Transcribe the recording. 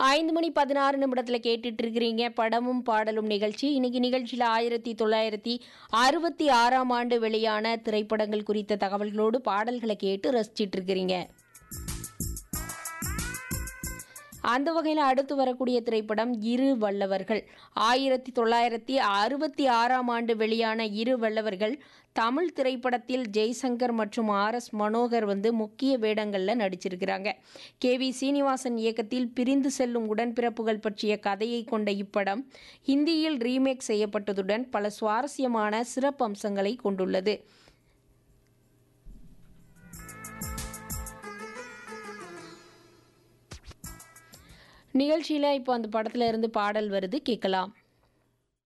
ஐந்து மணி பதினாறு நிமிடத்தில் கேட்டுட்டு இருக்கிறீங்க படமும் பாடலும் நிகழ்ச்சி இன்னைக்கு நிகழ்ச்சியில் ஆயிரத்தி தொள்ளாயிரத்தி அறுபத்தி ஆறாம் ஆண்டு வெளியான திரைப்படங்கள் குறித்த தகவல்களோடு பாடல்களை கேட்டு ரசிச்சிட்டு இருக்கிறீங்க அந்த வகையில் அடுத்து வரக்கூடிய திரைப்படம் இரு வல்லவர்கள் ஆயிரத்தி தொள்ளாயிரத்தி அறுபத்தி ஆறாம் ஆண்டு வெளியான இரு வல்லவர்கள் தமிழ் திரைப்படத்தில் ஜெய்சங்கர் மற்றும் ஆர் எஸ் மனோகர் வந்து முக்கிய வேடங்களில் நடிச்சிருக்கிறாங்க கே வி சீனிவாசன் இயக்கத்தில் பிரிந்து செல்லும் உடன்பிறப்புகள் பற்றிய கதையை கொண்ட இப்படம் ஹிந்தியில் ரீமேக் செய்யப்பட்டதுடன் பல சுவாரஸ்யமான சிறப்பம்சங்களை கொண்டுள்ளது நிகழ்ச்சியில் இப்போ அந்த படத்துல இருந்து பாடல் வருது கேட்கலாம்